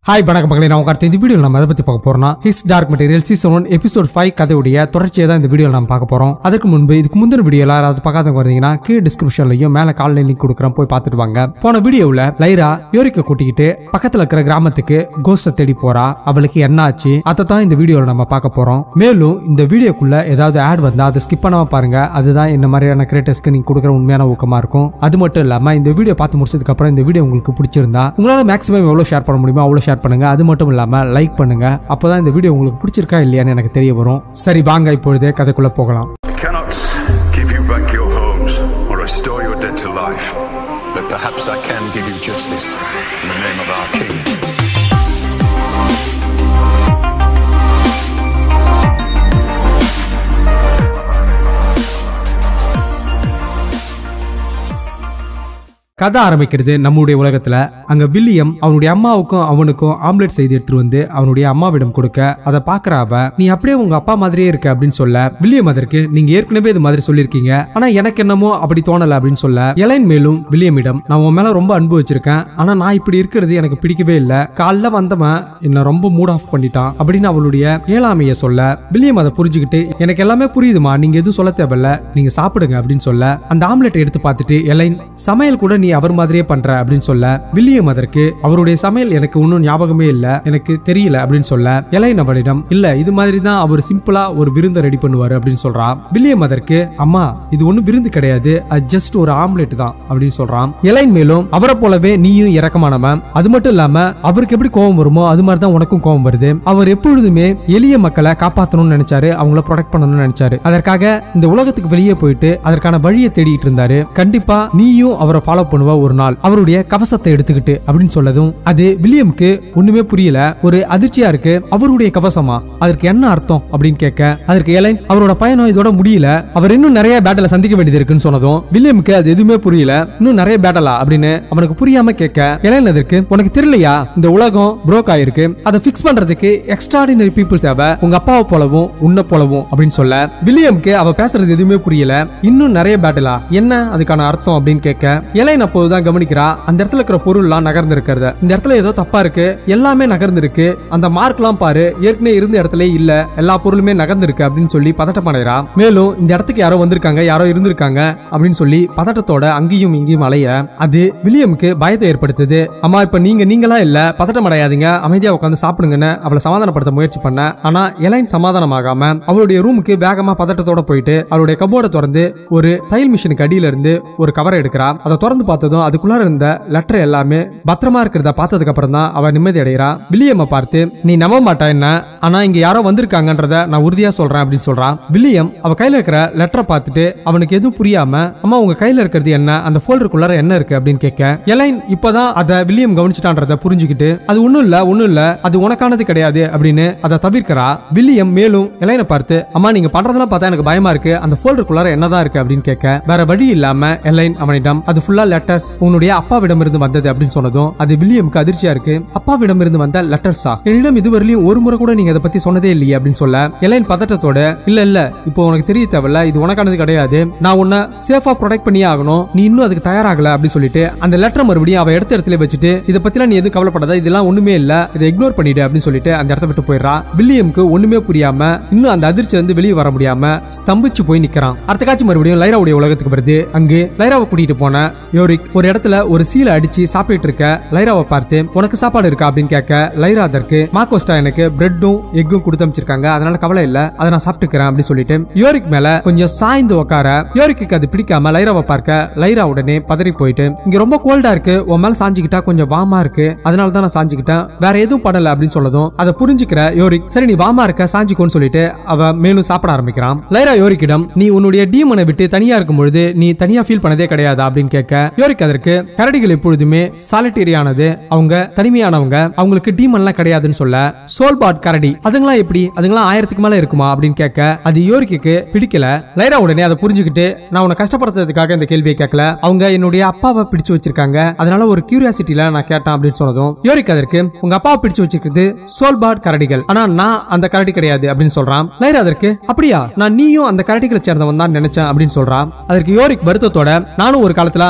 Hi வணக்கம் மகளே நான் உட்கார்த்து இந்த வீடியோ நம்ம எதை பத்தி பார்க்க போறோம்னா His Dark Material season one episode five கதையுடைய தொடர்ச்சியை தான் இந்த வீடியோ நம்ம பார்க்க போறோம் அதற்கு முன்பு இதுக்கு முந்தின வீடியோ யாராவது பார்க்காதவங்க இருந்தீங்கன்னா கீழே டிஸ்கிரிப்ஷன்லையும் மேல கால் லிங்க் கொடுக்குறேன் போய் பார்த்துட்டு வாங்க போன வீடியோவில் லைரா யோரிக்க கூட்டிக்கிட்டு பக்கத்துல இருக்கிற கிராமத்துக்கு கோஸ்ட தேடி போறா அவளுக்கு என்ன ஆச்சு அதை தான் இந்த வீடியோவில் நம்ம பார்க்க போறோம் மேலும் இந்த வீடியோக்குள்ள ஏதாவது ஆட் வந்தா அதை ஸ்கிப் பண்ணாம பாருங்க அதுதான் இந்த மாதிரியான கிரியேட்டர்ஸ்க்கு நீங்க கொடுக்குற உண்மையான ஊக்கமா இருக்கும் அது மட்டும் இல்லாம இந்த வீடியோ பார்த்து முடிச்சதுக்கு அப்புறம் இந்த வீடியோ உங்களுக்கு பிடிச்சிருந்தா உங்களால மேக்ஸிமம் எவ்வளவு ஷேர் பண்ண முடியுமோ அவ்வளவு ஷேர் பண்ணுங்க அது மட்டும் இல்லாம லைக் பண்ணுங்க அப்பதான் இந்த வீடியோ உங்களுக்கு பிடிச்சிருக்கா இல்லையான்னு எனக்கு தெரிய வரும் சரி வாங்க இப்பொழுதே கதைக்குள்ள போகலாம் I cannot give you back your homes or restore your dead to life. But perhaps I can give you justice in the name of our king. கதை ஆரம்பிக்கிறது நம்முடைய உலகத்துல அங்க வில்லியம் அவனுடைய அம்மாவுக்கும் அவனுக்கும் ஆம்லெட் செய்து எடுத்துட்டு வந்து அவனுடைய அம்மாவிடம் கொடுக்க அதை பாக்குற அவ நீ அப்படியே உங்க அப்பா மாதிரியே இருக்க அப்படின்னு சொல்ல வில்லியம் அதற்கு நீங்க ஏற்கனவே இது மாதிரி சொல்லியிருக்கீங்க ஆனா எனக்கு என்னமோ அப்படி தோணல அப்படின்னு சொல்ல எலைன் மேலும் வில்லியமிடம் நான் உன் மேல ரொம்ப அன்பு வச்சிருக்கேன் ஆனா நான் இப்படி இருக்கிறது எனக்கு பிடிக்கவே இல்ல காலைல வந்தவன் என்ன ரொம்ப மூட் ஆஃப் பண்ணிட்டான் அப்படின்னு அவளுடைய ஏழாமைய சொல்ல வில்லியம் அதை புரிஞ்சுக்கிட்டு எனக்கு எல்லாமே புரியுதுமா நீங்க எதுவும் சொல்ல தேவையில்ல நீங்க சாப்பிடுங்க அப்படின்னு சொல்ல அந்த ஆம்லெட் எடுத்து பார்த்துட்டு எலைன் சமையல் கூட நீ அவர் மாதிரியே பண்ற அப்படின்னு சொல்ல வில்லியம் அதற்கு அவருடைய சமையல் எனக்கு இன்னும் ஞாபகமே இல்ல எனக்கு தெரியல அப்படின்னு சொல்ல எலைன் அவனிடம் இல்ல இது மாதிரி தான் அவர் சிம்பிளா ஒரு விருந்தை ரெடி பண்ணுவாரு அப்படின்னு சொல்றான் வில்லியம் அதற்கு அம்மா இது ஒண்ணும் விருந்து கிடையாது அது ஜஸ்ட் ஒரு ஆம்லெட் தான் அப்படின்னு சொல்றான் எலைன் மேலும் அவரை போலவே நீயும் இறக்கமானவன் அது மட்டும் இல்லாம அவருக்கு எப்படி கோபம் வருமோ அது மாதிரி தான் உனக்கும் கோபம் வருது அவர் எப்பொழுதுமே எளிய மக்களை காப்பாற்றணும்னு நினைச்சாரு அவங்கள ப்ரொடெக்ட் பண்ணணும்னு நினைச்சாரு அதற்காக இந்த உலகத்துக்கு வெளியே போயிட்டு அதற்கான வழியை தேடிட்டு இருந்தாரு கண்டிப்பா நீயும் அவரை ஃபாலோ பண்ணுவ ஒரு நாள் அவருடைய கவசத்தை எடுத்துக்கிட்டு அப்படின்னு சொல்லதும் அது வில்லியம்க்கு ஒண்ணுமே புரியல ஒரு அதிர்ச்சியா இருக்கு அவருடைய கவசமா அதற்கு என்ன அர்த்தம் அப்படின்னு கேட்க அதற்கு எலைன் அவரோட பயணம் இதோட முடியல அவர் இன்னும் நிறைய பேட்டலை சந்திக்க வேண்டியது இருக்குன்னு சொன்னதும் வில்லியம்க்கு அது எதுவுமே புரியல இன்னும் நிறைய பேட்டலா அப்படின்னு அவனுக்கு புரியாம கேட்க எலைன் அதற்கு உனக்கு தெரியலையா இந்த உலகம் புரோக் ஆயிருக்கு அதை ஃபிக்ஸ் பண்றதுக்கு எக்ஸ்ட்ராடினரி பீப்புள் தேவை உங்க அப்பாவை போலவும் உன்னை போலவும் அப்படின்னு சொல்ல வில்லியம்க்கு அவ பேசுறது எதுவுமே புரியல இன்னும் நிறைய பேட்டலா என்ன அதுக்கான அர்த்தம் அப்படின்னு கேட்க எலைன் அப்போதுதான் கவனிக்கிறா அந்த இடத்துல இருக்கிற பொருள்லாம் நகர்ந்து இருக்கிறத இந்த இடத்துல ஏதோ தப்பா இருக்கு எல்லாமே நகர்ந்து இருக்கு அந்த மார்க்லாம் பாரு ஏற்கனவே இருந்த இடத்துல இல்ல எல்லா பொருளுமே நகர்ந்து இருக்கு அப்படின்னு சொல்லி பதட்டம் அடைறா மேலும் இந்த இடத்துக்கு யாரோ வந்திருக்காங்க யாரோ இருந்திருக்காங்க அப்படின்னு சொல்லி பதட்டத்தோட அங்கேயும் இங்கேயும் அலைய அது வில்லியம்க்கு பயத்தை ஏற்படுத்துது அம்மா இப்ப நீங்க நீங்களா இல்ல பதட்டம் அடையாதீங்க அமைதியா உட்காந்து சாப்பிடுங்கன்னு அவளை சமாதானப்படுத்த முயற்சி பண்ண ஆனா எலைன் சமாதானமாகாம அவளுடைய ரூமுக்கு வேகமா பதட்டத்தோட போயிட்டு அவளுடைய கபோர்டை திறந்து ஒரு தையல் மிஷினுக்கு அடியில இருந்து ஒரு கவரை எடுக்கிறா அதை திறந்து பார்த்ததும் அதுக்குள்ளார இருந்த லெட்டர் எல்லாமே பத்திரமா இருக்கிறத பார்த்ததுக்கு அப்புறம் தான் அவ நிம்மதி அடைகிறா வில்லியம்மை பார்த்து நீ நம்ப மாட்டா என்ன ஆனா இங்க யாரோ வந்திருக்காங்கன்றத நான் உறுதியா சொல்றேன் அப்படின்னு சொல்றான் வில்லியம் அவ கையில இருக்கிற லெட்டரை பார்த்துட்டு அவனுக்கு எதுவும் புரியாம அம்மா உங்க கையில இருக்கிறது என்ன அந்த ஃபோல்டருக்குள்ளார என்ன இருக்கு அப்படின்னு கேட்க எலைன் இப்பதான் அதை வில்லியம் கவனிச்சிட்டான்றத புரிஞ்சுக்கிட்டு அது ஒண்ணும் இல்ல ஒண்ணும் இல்ல அது உனக்கானது கிடையாது அப்படின்னு அதை தவிர்க்கிறா வில்லியம் மேலும் எலைனை பார்த்து அம்மா நீங்க பண்றதெல்லாம் பார்த்தா எனக்கு பயமா இருக்கு அந்த ஃபோல்டருக்குள்ளார என்னதான் இருக்கு அப்படின்னு கேட்க வேற வழி இல்லாம எலைன் அவனிடம் அது ஃபுல்லா லெட்டர்ஸ் உன்னுடைய அப்பாவிடம் இருந்து வந்தது அப்படின்னு சொன்னதும் அது வில்லியம்க்கு அதிர்ச்சியா இருக்கு அப்பாவிடம் இருந்து வந்த லெட்டர்ஸா என்னிடம் இதுவரையிலும் ஒரு முறை கூட நீங்க அதை பத்தி சொன்னதே இல்லையே அப்படின்னு சொல்ல எலைன் பதட்டத்தோட இல்ல இல்ல இப்போ உனக்கு தெரிய தேவையில்ல இது உனக்கானது கிடையாது நான் உன்னை சேஃபா ப்ரொடெக்ட் பண்ணியே ஆகணும் நீ இன்னும் அதுக்கு தயாராகல அப்படின்னு சொல்லிட்டு அந்த லெட்டர் மறுபடியும் அவ எடுத்த இடத்துல வச்சுட்டு இதை பத்திலாம் நீ எதுவும் கவலைப்படாத இதெல்லாம் ஒண்ணுமே இல்ல இதை இக்னோர் பண்ணிடு அப்படின்னு சொல்லிட்டு அந்த இடத்த விட்டு போயிடுறா வில்லியம்க்கு ஒண்ணுமே புரியாம இன்னும் அந்த அதிர்ச்சியில இருந்து வெளியே வர முடியாம ஸ்தம்பிச்சு போய் நிக்கிறான் அடுத்த காட்சி மறுபடியும் லைராவுடைய உலகத்துக்கு வருது அங்கு லைராவை கூட்டிட்டு போன யோரிக் ஒரு இடத்துல ஒரு சீலை அடிச்சு சாப்பிட்டு இருக்க லைராவை பார்த்து உனக்கு சாப்பாடு இருக்கா அப்படின்னு கேட்க லைரா அதற்கு மாக்கோஸ்டா எனக்கு பிரெட்டும் எக்கும் கொடுத்து அமைச்சிருக்காங்க அதனால கவலை இல்ல அதை நான் சாப்பிட்டுக்கிறேன் அப்படின்னு சொல்லிட்டு யோரிக் மேல கொஞ்சம் சாய்ந்து உட்கார யோரிக்கு அது பிடிக்காம லைராவை பார்க்க லைரா உடனே பதறி போயிட்டு இங்க ரொம்ப கோல்டா இருக்கு உன் மேல சாஞ்சுக்கிட்டா கொஞ்சம் வாமா இருக்கு அதனால தான் நான் சாஞ்சுக்கிட்டேன் வேற எதுவும் பண்ணல அப்படின்னு சொல்லதும் அதை புரிஞ்சுக்கிற யோரிக் சரி நீ வாமா இருக்க சாஞ்சுக்கோன்னு சொல்லிட்டு அவ மேலும் சாப்பிட ஆரம்பிக்கிறான் லைரா யோரிக்கிடம் நீ உன்னுடைய டீமனை விட்டு தனியா இருக்கும் பொழுது நீ தனியா ஃபீல் பண்ணதே கிடையாது அப்படின்னு கேட்க யோரிக் அதற்கு கரடிகள் எப்பொழுதுமே சாலிட்டேரியானது அவங்க தனிமையானவங்க அவங்களுக்கு டீமன்லாம் கிடையாதுன்னு சொல்ல சோல்பாட் கரடி அதுங்களாம் எப்படி அதுங்களாம் ஆயிரத்துக்கு மேல இருக்குமா அப்படின்னு கேட்க அது யோரிக்கு பிடிக்கல லைரா உடனே அதை புரிஞ்சுக்கிட்டு நான் உன்னை கஷ்டப்படுத்துறதுக்காக இந்த கேள்வியை கேட்கல அவங்க என்னுடைய அப்பாவை பிடிச்சு வச்சிருக்காங்க அதனால ஒரு கியூரியாசிட்டில நான் கேட்டேன் அப்படின்னு சொன்னதும் யோரிக் அதற்கு உங்க அப்பாவை பிடிச்சு வச்சிருக்கிறது சோல்பாட் கரடிகள் ஆனா நான் அந்த கரடி கிடையாது அப்படின்னு சொல்றான் லைரா அதற்கு அப்படியா நான் நீயும் அந்த கரடிகளை சேர்ந்தவன் தான் நினைச்சேன் அப்படின்னு சொல்றான் அதற்கு யோரிக் வருத்தத்தோட நானும் ஒரு காலத்துல அந்த கரடியா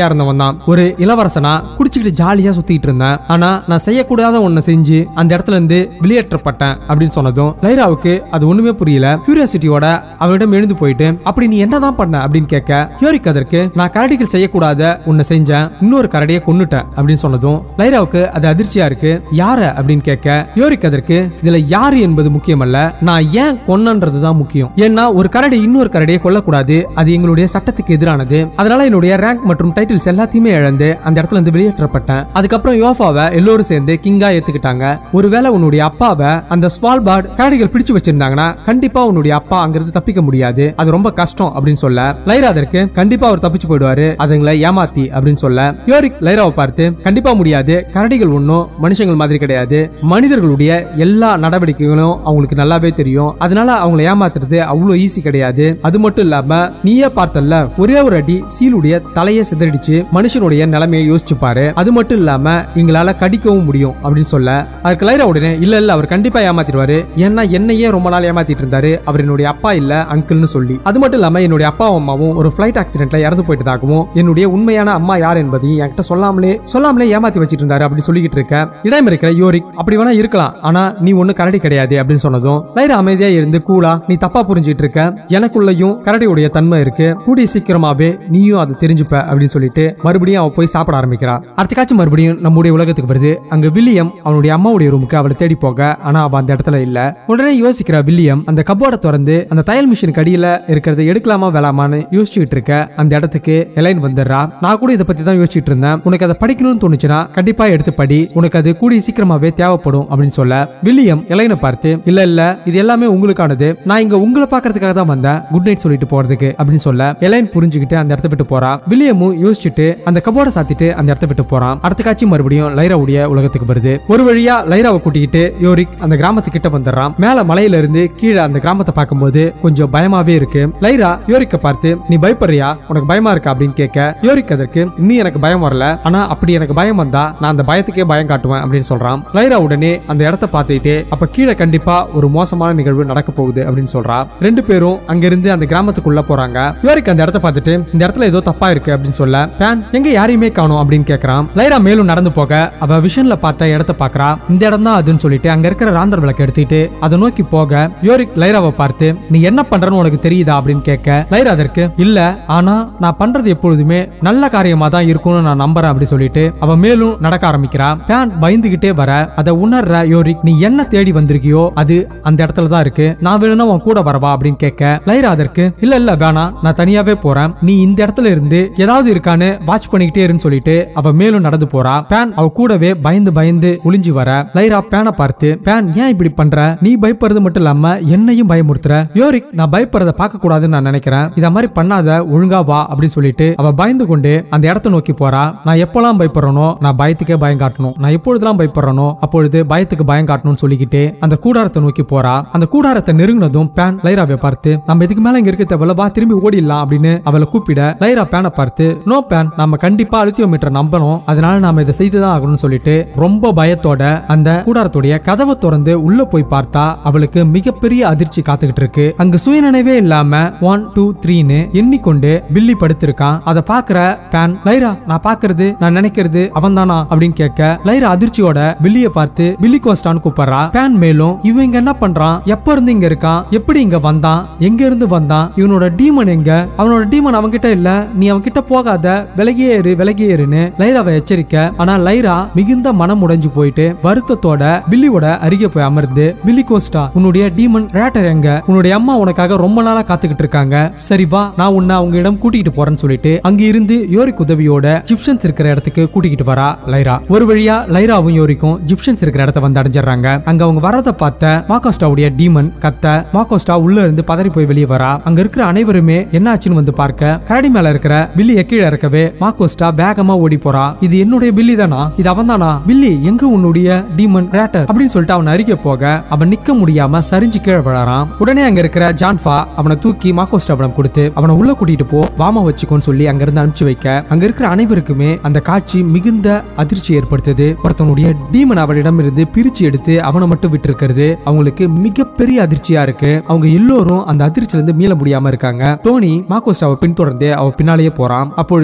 குழந்தையா இருந்தவன் தான் ஒரு இளவரசனா குடிச்சுக்கிட்டு ஜாலியா சுத்திட்டு இருந்தேன் ஆனா நான் செய்யக்கூடாத ஒன்ன செஞ்சு அந்த இடத்துல இருந்து வெளியேற்றப்பட்டேன் அப்படின்னு சொன்னதும் லைராவுக்கு அது ஒண்ணுமே புரியல கியூரியாசிட்டியோட அவனிடம் எழுந்து போயிட்டு அப்படி நீ என்னதான் பண்ண அப்படின்னு கேட்க யோரிக் அதற்கு நான் கரடிகள் செய்யக்கூடாத உன்னை செஞ்சேன் இன்னொரு கரடியை கொன்னுட்டேன் அப்படின்னு சொன்னதும் லைராவுக்கு அது அதிர்ச்சியா இருக்கு யார அப்படின்னு கேட்க யோரிக் அதற்கு இதுல யாரு என்பது முக்கியமல்ல நான் ஏன் கொன்னன்றது தான் முக்கியம் ஏன்னா ஒரு கரடி இன்னொரு கரடியை கொல்லக்கூடாது அது எங்களுடைய சட்டத்துக்கு எதிரானது அதனால என்னுடைய ரேங்க் மற்றும் டைட்டில்ஸ் எல்லாத்தையுமே இழந்து அந்த இடத்துல இருந்து வெளியேற்றப்பட்டேன் அதுக்கப்புறம் யோஃபாவை எல்லோரும் சேர்ந்து கிங்கா ஏத்துக்கிட்டாங்க ஒருவேளை உன்னுடைய அப்பாவை அந்த ஸ்வால்பார்ட் கரடிகள் பிடிச்சு வச்சிருந்தாங்கன்னா கண்டிப்பா உன்னுடைய அப்பா அங்கிருந்து தப்பிக்க முடியாது அது ரொம்ப கஷ்டம் அப்படின்னு சொல்ல லைரா அதற்கு கண்டிப்பா அவர் தப்பிச்சு போயிடுவாரு அதுங்களை ஏமாத்தி அப்படின்னு சொல்ல யோரிக் லைராவை பார்த்து கண்டிப்பா முடியாது கரடிகள் ஒன்றும் மனுஷங்கள் மாதிரி கிடையாது மனிதர்களுடைய எல்லா நடவடிக்கைகளும் அவங்களுக்கு நல்லாவே தெரியும் அதனால அவங்களை ஏமாத்துறது அவ்வளவு ஈஸி கிடையாது அது மட்டும் இல்லாம நீயே பார்த்தல்ல ஒரே ஒரு அடி சீலுடைய தலையை சிதறடிச்சு மனுஷனுடைய நிலைமையை யோசிச்சு பாரு அது மட்டும் இல்லாம எங்களால கடிக்கவும் முடியும் அப்படின்னு சொல்ல அதுக்கு லைரா உடனே இல்ல இல்ல அவர் கண்டிப்பா ஏமாத்திடுவாரு ஏன்னா என்னையே ரொம்ப நாள் ஏமாத்திட்டு இருந்தாரு அவர் என்னுடைய அப்பா இல்ல அங்கிள்னு சொல்லி அது மட்டும் இல்லாம என்னுடைய அப்பாவும் அம்மாவும் ஒரு ஃபிளைட் ஆக்சிடென்ட்ல இறந்து போயிட்டதாகவும் என்னுடைய உண்மையான அம்மா யார் என்பதையும் என்கிட்ட சொல்லாமலே சொல்லாமலே ஏமாத்தி வச்சிட்டு இருந்தாரு அப்படின்னு சொல்லிக்கிட்டு இருக்க இடம் இருக்கிற யோரிக் அப்படி வேணா இருக்கலாம் ஆனா நீ ஒண்ணு கரடி கிடையாது அப்படின்னு சொன்னதும் லைரா அமைதியா இருந்து கூலா நீ தப்பா புரிஞ்சிட்டு இருக்க எனக்குள்ளயும் கரடியுடைய தன்மை இருக்கு கூடிய சீக்கிரமாவே நீயும் அதை தெரிஞ்சுப்ப அப்படின்னு சொல்லிட்டு மறுபடியும் அவ போய் சாப்பிட ஆரம்பிக்கிறா அடுத்த காட்சி மறுபடியும் நம்முடைய உலகத்துக்கு வருது அங்க வில்லியம் அவனுடைய அம்மாவுடைய ரூமுக்கு அவளை தேடி போக ஆனா அவ அந்த இடத்துல இல்ல உடனே யோசிக்கிற வில்லியம் அந்த கப்போர்டை திறந்து அந்த தையல் மிஷினுக்கு அடியில இருக்கிறத எடுக்கலாமா வேலாமான்னு யோசிச்சுட்டு இருக்க அந்த இடத்துக்கு எலைன் வந்துடுறா நான் கூட இதை பத்தி தான் யோசிச்சுட்டு இருந்தேன் உனக்கு அதை படிக்கணும்னு தோணுச்சுன்னா கண்டிப்பா எடுத்து படி உனக்கு அது கூடிய சீக்கிரமாவே தேவைப்படும் அப்படின்னு சொல்ல வில்லியம் எலைனை பார்த்து இல்ல இல்ல இது எல்லாமே உங்களுக்கானது நான் இங்க உங்களை பாக்குறதுக்காக தான் வந்தேன் குட் நைட் சொல்லிட்டு போறதுக்கு அப்படின்னு சொல்ல எலைன் புரிஞ்சுக்கிட்டு அந்த இடத்த விட்டு போறா வில்லியமும் யோசிச்சுட்டு அந்த கபோர்டை சாத்திட்டு அந்த இடத்த விட்டு போறான் அடுத்த காட்சி மறுபடியும் லைராவுடைய உலகத்துக்கு வருது ஒரு வழியா லைராவை கூட்டிக்கிட்டு யோரிக் அந்த கிராமத்துக்கிட்ட வந்துடுறான் மேல மலையில இருந்து கீழே அந்த கிராமத்தை பார்க்கும்போது கொஞ்சம் பயமாவே இருக்கு லைரா யோரிக்க பார்த்து நீ பயப்படுறியா உனக்கு பயமா இருக்கா அப்படின்னு கேட்க யோரிக் அதற்கு இன்னும் எனக்கு பயம் வரல ஆனா அப்படி எனக்கு பயம் வந்தா நான் அந்த பயத்துக்கே பயம் காட்டுவேன் அப்படின்னு சொல்றான் லைரா உடனே அந்த இடத்த பார்த்துட்டு அப்ப கீழே கண்டிப்பா ஒரு மோசமான நிகழ்வு நடக்க போகுது அப்படின்னு சொல்றா ரெண்டு பேரும் அங்கிருந்து அந்த கிராமத்துக்குள்ள போறாங்க யோரிக் அந்த இடத்த பார்த்துட்டு இந்த இடத்துல ஏதோ தப்பா இருக்கு அப்படின்னு சொல்ல பேன் எங்க யாரையுமே காணோம் அப்படின்னு கேக்குறான் லைரா மேலும் நடந்து போக அவ விஷன்ல பார்த்த இடத்த பாக்குறா இந்த இடம் தான் அதுன்னு சொல்லிட்டு அங்க இருக்கிற ராந்தர் விளக்கு எடுத்துக்கிட்டு அதை நோக்கி போக யோரிக் லைராவை பார்த்து நீ என்ன பண்றன்னு உனக்கு தெரியுதா அப்படின்னு கேட்க லைரா அதற்கு இல்ல ஆனா நான் பண்றது எப்பொழுதுமே நல்ல காரியமா தான் இருக்கும்னு நான் நம்புறேன் அப்படி சொல்லிட்டு அவ மேலும் நடக்க ஆரம்பிக்கிறா பேன் பயந்துகிட்டே வர அதை உணர்ற யோரிக் நீ என்ன தேடி வந்திருக்கியோ அது அந்த இடத்துல தான் இருக்கு நான் வேணும்னா உன் கூட வரவா அப்படின்னு கேட்க லைரா அதற்கு இல்ல இல்ல வேணாம் நான் தனியாவே போறேன் நீ இந்த இடத்துல இருந்து ஏதாவது இருக்கான்னு வாட்ச் பண்ணிக்கிட்டே இருன்னு சொல்லிட்டு அவ மேலும் நடந்து போறா பேன் அவ கூடவே பயந்து பயந்து ஒளிஞ்சு வர லைரா பேனை பார்த்து பேன் ஏன் இப்படி பண்ற நீ பயப்படுறது மட்டும் இல்லாம என்னையும் பயமுறுத்துற யோரிக் நான் பயப்படுறத பார்க்க கூடாதுன்னு நான் நினைக்கிறேன் இத மாதிரி பண்ணாத ஒழுங்கா வா அப்படின்னு சொல்லிட்டு அவ பயந்து கொண்டு அந்த இடத்த நோக்கி போறா நான் எப்பெல்லாம் பயப்படுறனோ நான் பயத்துக்கே பயம் காட்டணும் நான் எப்பொழுதெல்லாம் பயப்படுறனோ அப்பொழுது பயத்துக்கு பயம் காட்டணும்னு சொல்லிக்கிட்டு அந்த கூடாரத்தை நோக்கி போறா அந்த கூடாரத்தை நெருங்கினதும் பேன் லைராவை பார்த்து நம்ம இதுக்கு மேல இங்க இருக்க தேவையில்ல வா திரும்பி ஓடிடலாம் அப்படின்னு அவளை கூப்பிட லைரா பேனை பார்த்து நோ பேன் நம்ம கண்டிப்பா அழுத்தியோமீட்டர் நம்பணும் அதனால நாம இதை செய்துதான் ஆகணும்னு சொல்லிட்டு ரொம்ப பயத்தோட அந்த கூடாரத்துடைய கதவை திறந்து உள்ள போய் பார்த்தா அவளுக்கு மிகப்பெரிய அதிர்ச்சி காத்துக்கிட்டு இருக்கு அங்க சுயநினைவே இல்லாம ஒன் டூ த்ரீன்னு எண்ணிக்கொண்டு பில்லி படுத்திருக்கான் அதை பாக்குற பேன் லைரா நான் பாக்குறது நான் நினைக்கிறது அவன் தானா அப்படின்னு கேட்க லைரா அதிர்ச்சியோட பில்லிய பார்த்து பில்லி கோஸ்டான்னு கூப்பிடுறா பேன் மேலும் இவன் இங்க என்ன பண்றான் எப்ப இருந்து இங்க இருக்கான் எப்படி இங்க வந்தான் எங்க இருந்து வந்தான் இவனோட டீமன் எங்க அவனோட டீமன் அவன்கிட்ட இல்ல நீ அவன்கிட்ட போகாத விலகியே ஏறு விலகியே ஏறுன்னு லைராவை எச்சரிக்க ஆனா லைரா மிகுந்த மனம் உடைஞ்சு போயிட்டு வருத்தத்தோட பில்லியோட அருகே போய் அமர்ந்து பில்லி கோஸ்டா உன்னுடைய டீமன் ரேட்டர் எங்க உன்னுடைய அம்மா உனக்காக ரொம்ப நாளா காத்துக்கிட்டு இருக்காங்க சரி வா நான் உன்னை அவங்க இடம் கூட்டிகிட்டு போறேன்னு சொல்லிட்டு அங்க இருந்து யோரிக் உதவியோட ஜிப்ஷன்ஸ் இருக்கிற இடத்துக்கு கூட்டிகிட்டு வரா லைரா ஒரு வழியா லைராவும் யோரிக்கும் ஜிப்ஷன்ஸ் இருக்கிற இடத்த வந்து அடைஞ்சிடுறாங்க அங்க அவங்க வரத பார்த்த மாகோஸ்டாவுடைய டீமன் கத்த மாகோஸ்டா உள்ள இருந்து பதறி போய் வெளியே வரா அங்க இருக்கிற அனைவருமே என்ன ஆச்சுன்னு வந்து பார்க்க கரடி மேல இருக்கிற பில்லிய கீழே இறக்கவே மாகோஸ்டா வேகமா ஓடி போறா இது என்னுடைய பில்லி தானா இது அவன் தானா பில்லி எங்க உன்னுடைய டீமன் ரேட்டர் அப்படின்னு சொல்லிட்டு அவன் அருகே போக அவன் நிக்க முடியாம சரிஞ்சு கீழே விழறான் உடனே அங்க இருக்கிற ஜான்ஃபா அவனை தூக்கி மாகோஸ்டாவிடம் கொடுத்து அவனை உள்ள கூட்டிட்டு போ வாமா வச்சுக்கோன்னு சொல்லி அங்க இருந்து அனுப்பிச்சு வைக்க அங்க இருக்கிற அனைவருக்குமே அந்த காட்சி மிகுந்த அதிர்ச்சி ஏற்படுத்துது ஒருத்தனுடைய டீமன் அவனிடம் இருந்து பிரிச்சு எடுத்து அவனை மட்டும் விட்டு இருக்கிறது அவங்களுக்கு மிகப்பெரிய அதிர்ச்சியா இருக்கு அவங்க எல்லோரும் அந்த அதிர்ச்சியில இருந்து மீள முடியாம இருக்காங்க டோனி மாகோஸ்டாவை பின்தொடர்ந்து அவ பின்னாலேயே போறான் அப்பொழுது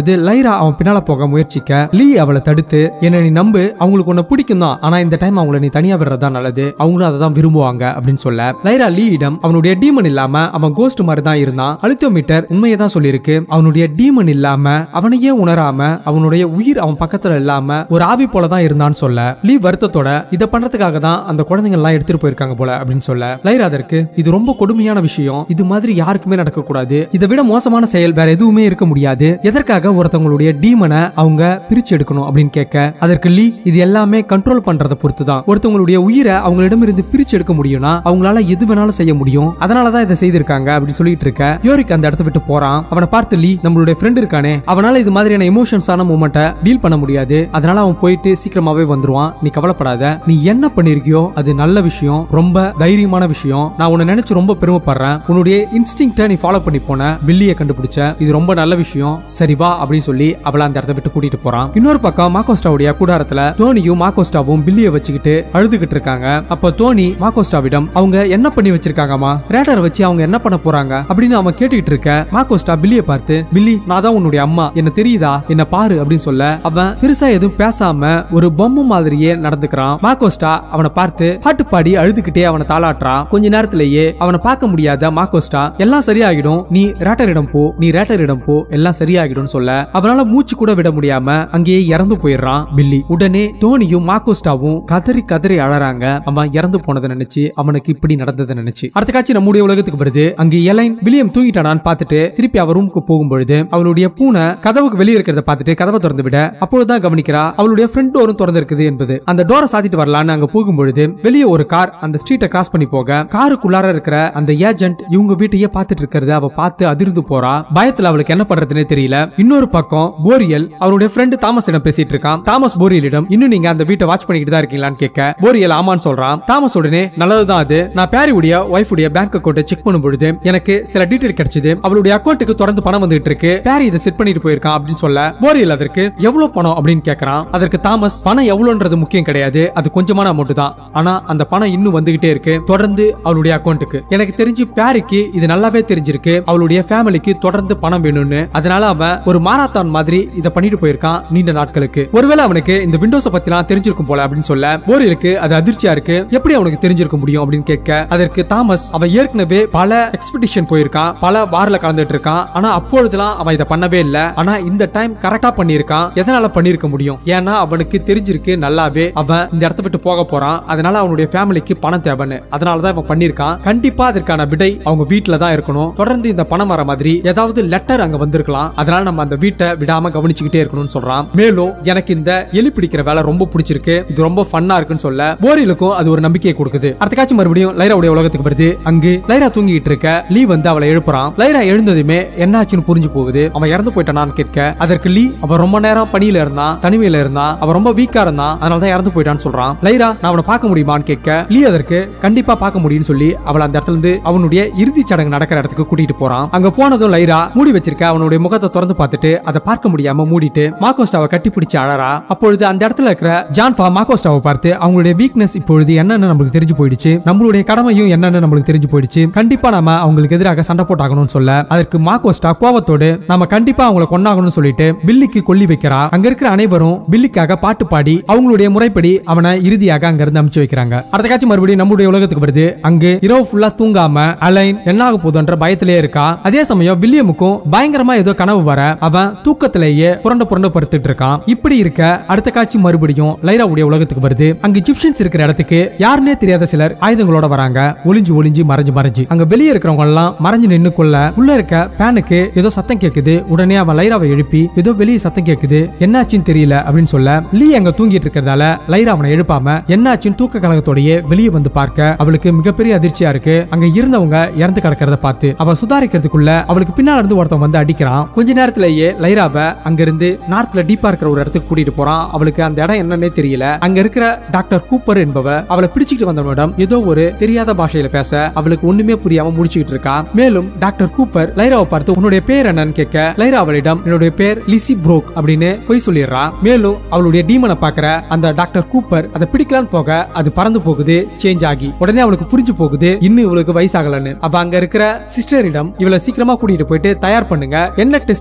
அப்பொழுது லைரா அவன் பின்னால போக முயற்சிக்க லீ அவளை தடுத்து என்ன நீ நம்பு அவங்களுக்கு உன்னை பிடிக்கும் தான் ஆனா இந்த டைம் அவங்கள நீ தனியா விடுறது தான் நல்லது அவங்களும் அதை தான் விரும்புவாங்க அப்படின்னு சொல்ல லைரா லீயிடம் அவனுடைய டீமன் இல்லாம அவன் கோஸ்ட் மாதிரி தான் இருந்தான் அழுத்தோமீட்டர் உண்மையை தான் சொல்லியிருக்கு அவனுடைய டீமன் இல்லாம அவனையே உணராம அவனுடைய உயிர் அவன் பக்கத்துல இல்லாம ஒரு ஆவி போல தான் இருந்தான்னு சொல்ல லீ வருத்தத்தோட இதை பண்றதுக்காக தான் அந்த குழந்தைங்க எல்லாம் எடுத்துட்டு போயிருக்காங்க போல அப்படின்னு சொல்ல லைரா அதற்கு இது ரொம்ப கொடுமையான விஷயம் இது மாதிரி யாருக்குமே நடக்கக்கூடாது இதை விட மோசமான செயல் வேற எதுவுமே இருக்க முடியாது எதற்காக ஒருத்தவங்களுடைய டீமனை அவங்க பிரிச்சு எடுக்கணும் அப்படின்னு கேட்க அதற்கு லீ இது எல்லாமே கண்ட்ரோல் பண்றதை பொறுத்து தான் ஒருத்தவங்களுடைய உயிரை அவங்களிடமிருந்து பிரிச்சு எடுக்க முடியும்னா அவங்களால எது வேணாலும் செய்ய முடியும் அதனாலதான் இதை செய்திருக்காங்க அப்படின்னு சொல்லிட்டு இருக்க யோரிக் அந்த இடத்த விட்டு போறான் அவனை பார்த்து லீ நம்மளுடைய ஃப்ரெண்ட் இருக்கானே அவனால இது மாதிரியான எமோஷன்ஸான மூமெண்ட்டை டீல் பண்ண முடியாது அதனால அவன் போயிட்டு சீக்கிரமாவே வந்துருவான் நீ கவலைப்படாத நீ என்ன பண்ணிருக்கியோ அது நல்ல விஷயம் ரொம்ப தைரியமான விஷயம் நான் உன்னை நினைச்சு ரொம்ப பெருமைப்படுறேன் உன்னுடைய இன்ஸ்டிங்ட நீ ஃபாலோ பண்ணி போன பில்லியை கண்டுபிடிச்ச இது ரொம்ப நல்ல விஷயம் சரி வா அப்படின்னு சொல்லி அவளை அந்த இடத்த விட்டு கூட்டிட்டு போறான் இன்னொரு பக்கம் மாக்கோஸ்டாவுடைய கூடாரத்துல டோனியும் மாக்கோஸ்டாவும் பில்லியை வச்சுக்கிட்டு அழுதுகிட்டு இருக்காங்க அப்ப டோனி மாக்கோஸ்டாவிடம் அவங்க என்ன பண்ணி வச்சிருக்காங்கம்மா ரேடரை வச்சு அவங்க என்ன பண்ண போறாங்க அப்படின்னு அவன் கேட்டுக்கிட்டு இருக்க மாக்கோஸ்டா பில்லியை பார்த்து பில்லி நான் தான் உன்னுடைய அம்மா என்ன தெரியுதா என்ன பாரு அப்படின்னு சொல்ல அவன் பெருசா எதுவும் பேசாம ஒரு பொம்மை மாதிரியே நடந்துக்கிறான் மாக்கோஸ்டா அவனை பார்த்து பாட்டு பாடி அழுதுகிட்டே அவனை தாளாட்டுறான் கொஞ்ச நேரத்திலேயே அவனை பார்க்க முடியாத மாக்கோஸ்டா எல்லாம் சரியாகிடும் நீ ரேட்டரிடம் போ நீ ரேட்டரிடம் போ எல்லாம் சரியாகிடும் சொல்ல அவனால மூச்சு கூட விட முடியாம அங்கேயே இறந்து போயிடுறான் பில்லி உடனே டோனியும் மாக்கோஸ்டாவும் கதறி கதறி அழறாங்க அவன் இறந்து போனதை நினைச்சு அவனுக்கு இப்படி நடந்ததை நினைச்சு அடுத்த காட்சி நம்முடைய உலகத்துக்கு வருது அங்க எலைன் வில்லியம் தூங்கிட்டானான்னு பார்த்துட்டு திருப்பி அவ ரூமுக்கு போகும்பொழுது அவளுடைய பூனை கதவுக்கு வெளியே இருக்கிறத பார்த்துட்டு கதவை திறந்து விட அப்பொழுதுதான் கவனிக்கிறா அவளுடைய ஃப்ரண்ட் டோரும் திறந்து இருக்குது என்பது அந்த டோரை சாத்திட்டு வரலான்னு அங்க போகும்பொழுது வெளியே ஒரு கார் அந்த ஸ்ட்ரீட்டை கிராஸ் பண்ணி போக காருக்குள்ளார இருக்கிற அந்த ஏஜென்ட் இவங்க வீட்டையே பார்த்துட்டு இருக்கிறத அவ பார்த்து அதிர்ந்து போறா பயத்துல அவளுக்கு என்ன பண்றதுன்னே தெரியல இன்னொரு பக்கம் போரியல் அவருடைய ஃப்ரெண்டு தாமஸிடம் பேசிட்டு இருக்கான் தாமஸ் போரியலிடம் இன்னும் நீங்க அந்த வீட்டை வாட்ச் பண்ணிக்கிட்டு தான் இருக்கீங்களான்னு கேட்க போரியல் ஆமான்னு சொல்றான் தாமஸ் உடனே நல்லதுதான் அது நான் பேரி உடைய ஒய்ஃப் உடைய பேங்க் அக்கௌண்ட்டை செக் பண்ணும் பொழுது எனக்கு சில டீடைல் கிடைச்சது அவளுடைய அக்கௌண்ட்டுக்கு தொடர்ந்து பணம் வந்துட்டு இருக்கு பேரி இதை செட் பண்ணிட்டு போயிருக்கான் அப்படின்னு சொல்ல போரியல் அதற்கு எவ்வளவு பணம் அப்படின்னு கேட்கறான் அதற்கு தாமஸ் பணம் எவ்வளவுன்றது முக்கியம் கிடையாது அது கொஞ்சமான அமௌண்ட் தான் ஆனா அந்த பணம் இன்னும் வந்துகிட்டே இருக்கு தொடர்ந்து அவளுடைய அக்கௌண்ட்டுக்கு எனக்கு தெரிஞ்சு பேரிக்கு இது நல்லாவே தெரிஞ்சிருக்கு அவளுடைய ஃபேமிலிக்கு தொடர்ந்து பணம் வேணும்னு அதனால அவன் ஒரு மாராத்தான் மாதிரி இதை பண்ணிட்டு போயிருக்கான் நீண்ட நாட்களுக்கு ஒருவேளை அவனுக்கு இந்த விண்டோஸ பத்திலாம் தெரிஞ்சிருக்கும் போல அப்படின்னு சொல்ல போரியலுக்கு அது அதிர்ச்சியா இருக்கு எப்படி அவனுக்கு தெரிஞ்சிருக்க முடியும் அப்படின்னு கேட்க அதற்கு தாமஸ் அவன் ஏற்கனவே பல எக்ஸ்பெடிஷன் போயிருக்கான் பல வார்ல கலந்துட்டு இருக்கான் ஆனா அப்பொழுதுலாம் அவன் இதை பண்ணவே இல்ல ஆனா இந்த டைம் கரெக்டா பண்ணியிருக்கான் எதனால பண்ணிருக்க முடியும் ஏன்னா அவனுக்கு தெரிஞ்சிருக்கு நல்லாவே அவன் இந்த இடத்த விட்டு போக போறான் அதனால அவனுடைய ஃபேமிலிக்கு பணம் தேவைன்னு அதனாலதான் இவன் பண்ணிருக்கான் கண்டிப்பா அதற்கான விடை அவங்க வீட்டுல தான் இருக்கணும் தொடர்ந்து இந்த பணம் வர மாதிரி ஏதாவது லெட்டர் அங்க வந்திருக்கலாம் அதனால நம்ம அந்த வீட்டை விடாம கவனிச்சுக்கிட்டே இருக்கணும்னு சொல்றான் மேலும் எனக்கு இந்த எலி பிடிக்கிற வேலை ரொம்ப பிடிச்சிருக்கு இது ரொம்ப ஃபன்னா இருக்குன்னு சொல்ல போரிலுக்கும் அது ஒரு நம்பிக்கையை கொடுக்குது அடுத்த காட்சி மறுபடியும் லைராவுடைய உலகத்துக்கு வருது அங்கு லைரா தூங்கிட்டு இருக்க லீ வந்து அவளை எழுப்புறான் லைரா எழுந்ததுமே என்னாச்சுன்னு புரிஞ்சு போகுது அவன் இறந்து போயிட்டானான்னு கேட்க அதற்கு லீ அவன் ரொம்ப நேரம் பணியில இருந்தான் தனிமையில இருந்தான் அவன் ரொம்ப வீக்கா இருந்தான் அதனால தான் இறந்து போயிட்டான்னு சொல்றான் லைரா நான் அவனை பார்க்க முடியுமான்னு கேட்க லீ அதற்கு கண்டிப்பா பார்க்க முடியும்னு சொல்லி அவளை அந்த இடத்துல இருந்து அவனுடைய இறுதி சடங்கு நடக்கிற இடத்துக்கு கூட்டிட்டு போறான் அங்க போனதும் லைரா மூடி வச்சிருக்க அவனுடைய முகத்தை திறந்து பார்த்துட்டு அதை பார்க்க முடியாம மூடிட்டு மாக்கோஸ்டாவை கட்டி பிடிச்சு அழறா அப்பொழுது அந்த இடத்துல இருக்கிற ஜான்ஃபா மாக்கோஸ்டாவை பார்த்து அவங்களுடைய வீக்னஸ் இப்பொழுது என்னன்னு நம்மளுக்கு தெரிஞ்சு போயிடுச்சு நம்மளுடைய கடமையும் என்னன்னு நம்மளுக்கு தெரிஞ்சு போயிடுச்சு கண்டிப்பா நாம அவங்களுக்கு எதிராக சண்டை போட்டாகணும்னு சொல்ல அதற்கு மாக்கோஸ்டா கோவத்தோடு நம்ம கண்டிப்பா அவங்கள கொண்டாகணும்னு சொல்லிட்டு பில்லிக்கு கொல்லி வைக்கிறா அங்க இருக்கிற அனைவரும் பில்லிக்காக பாட்டு பாடி அவங்களுடைய முறைப்படி அவனை இறுதியாக அங்க இருந்து அமுச்சு வைக்கிறாங்க அடுத்த காட்சி மறுபடியும் நம்முடைய உலகத்துக்கு வருது அங்கு இரவு ஃபுல்லா தூங்காம அலைன் என்னாக போதுன்ற பயத்திலே இருக்கா அதே சமயம் வில்லியமுக்கும் பயங்கரமா ஏதோ கனவு வர அவன் தூக்கத்திலேயே புரண்ட புரண்ட படுத்துட்டு இருக்கான் இப்படி இருக்க அடுத்த காட்சி மறுபடியும் லைராவுடைய உலகத்துக்கு வருது அங்க ஜிப்ஷன்ஸ் இருக்கிற இடத்துக்கு யாருன்னே தெரியாத சிலர் ஆயுதங்களோட வராங்க ஒளிஞ்சு ஒளிஞ்சு மறைஞ்சு மறைஞ்சு அங்க வெளியே இருக்கிறவங்க எல்லாம் மறைஞ்சு நின்னு கொள்ள உள்ள இருக்க பேனுக்கு ஏதோ சத்தம் கேக்குது உடனே அவன் லைராவை எழுப்பி ஏதோ வெளியே சத்தம் கேக்குது என்னாச்சுன்னு தெரியல அப்படின்னு சொல்ல லீ அங்க தூங்கிட்டு இருக்கிறதால லைரா அவனை எழுப்பாம என்னாச்சுன்னு தூக்க கழகத்தோடயே வெளியே வந்து பார்க்க அவளுக்கு மிகப்பெரிய அதிர்ச்சியா இருக்கு அங்க இருந்தவங்க இறந்து கிடக்கிறத பார்த்து அவ சுதாரிக்கிறதுக்குள்ள அவளுக்கு பின்னால இருந்து ஒருத்தன் வந்து அடிக்கிறான் கொஞ்ச நேரத்திலேயே லைராவை அங்கிருந்து நார்த்ல டீப்பா இருக்கிற ஒரு இடத்துக்கு கூட்டிட்டு போறான் அவளுக்கு அந்த இடம் என்னன்னே தெரியல அங்க இருக்கிற டாக்டர் கூப்பர் என்பவ அவளை பிடிச்சிட்டு வந்தவனிடம் ஏதோ ஒரு தெரியாத பாஷையில பேச அவளுக்கு ஒண்ணுமே புரியாம முடிச்சுக்கிட்டு இருக்கா மேலும் டாக்டர் கூப்பர் லைராவை பார்த்து உன்னுடைய பேர் என்னன்னு கேட்க லைரா அவளிடம் என்னுடைய பேர் லிசி ப்ரோக் அப்படின்னு பொய் சொல்லிடுறா மேலும் அவளுடைய டீமனை பாக்குற அந்த டாக்டர் கூப்பர் அதை பிடிக்கலான்னு போக அது பறந்து போகுது சேஞ்ச் ஆகி உடனே அவளுக்கு புரிஞ்சு போகுது இன்னும் இவளுக்கு வயசாகலன்னு அவ அங்க இருக்கிற சிஸ்டரிடம் இவளை சீக்கிரமா கூட்டிட்டு போயிட்டு தயார் பண்ணுங்க என்ன டெஸ்ட் எடுக்கணுமோ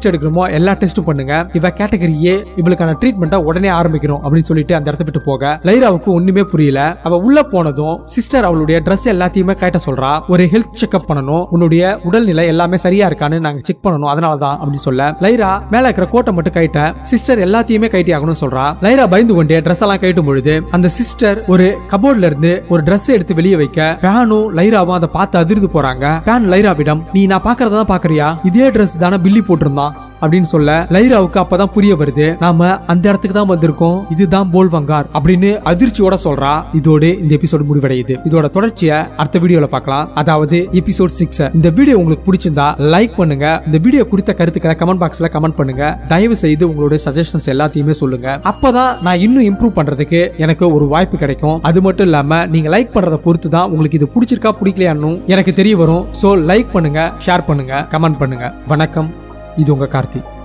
எல்லா டெஸ்ட்டும் பண்ணுங்க இவ கேட்டகரி ஏ இவளுக்கான ட்ரீட்மெண்ட்டை உடனே ஆரம்பிக்கிறோம் அப்படின்னு சொல்லிட்டு அந்த இடத்த விட்டு போக லைராவுக்கு ஒண்ணுமே புரியல அவ உள்ள போனதும் சிஸ்டர் அவளுடைய ட்ரெஸ் எல்லாத்தையுமே கட்ட சொல்றா ஒரு ஹெல்த் செக்அப் பண்ணணும் உன்னுடைய உடல்நிலை எல்லாமே சரியா இருக்கான்னு நாங்க செக் பண்ணணும் அதனால தான் அப்படின்னு சொல்ல லைரா மேல இருக்கிற கோட்டை மட்டும் கைட்ட சிஸ்டர் எல்லாத்தையுமே கைட்டி ஆகணும்னு சொல்றா லைரா பயந்து கொண்டே ட்ரெஸ் எல்லாம் கைட்டும் பொழுது அந்த சிஸ்டர் ஒரு கபோர்ட்ல இருந்து ஒரு Dress எடுத்து வெளியே வைக்க பேனும் லைராவும் அதை பார்த்து அதிர்ந்து போறாங்க பேன் லைராவிடம் நீ நான் பாக்குறத தான் பாக்குறியா இதே Dress தானே பில்லி போட்டிருந்தான் அப்படின்னு சொல்ல லைராவுக்கு அப்பதான் புரிய வருது நாம அந்த இடத்துக்கு தான் வந்திருக்கோம் இதுதான் போல்வங்கார் அப்படின்னு அதிர்ச்சியோட சொல்றா இதோட இந்த எபிசோடு முடிவடையுது இதோட தொடர்ச்சியை அடுத்த வீடியோல பார்க்கலாம் அதாவது எபிசோட் சிக்ஸ் இந்த வீடியோ உங்களுக்கு பிடிச்சிருந்தா லைக் பண்ணுங்க இந்த வீடியோ குறித்த கருத்துக்களை கமெண்ட் பாக்ஸ்ல கமெண்ட் பண்ணுங்க தயவு செய்து உங்களுடைய சஜஷன்ஸ் எல்லாத்தையுமே சொல்லுங்க அப்பதான் நான் இன்னும் இம்ப்ரூவ் பண்றதுக்கு எனக்கு ஒரு வாய்ப்பு கிடைக்கும் அது மட்டும் இல்லாம நீங்க லைக் பண்றத பொறுத்து தான் உங்களுக்கு இது பிடிச்சிருக்கா பிடிக்கலையான்னு எனக்கு தெரிய வரும் சோ லைக் பண்ணுங்க ஷேர் பண்ணுங்க கமெண்ட் பண்ணுங்க வணக்கம் இது உங்க கார்த்தி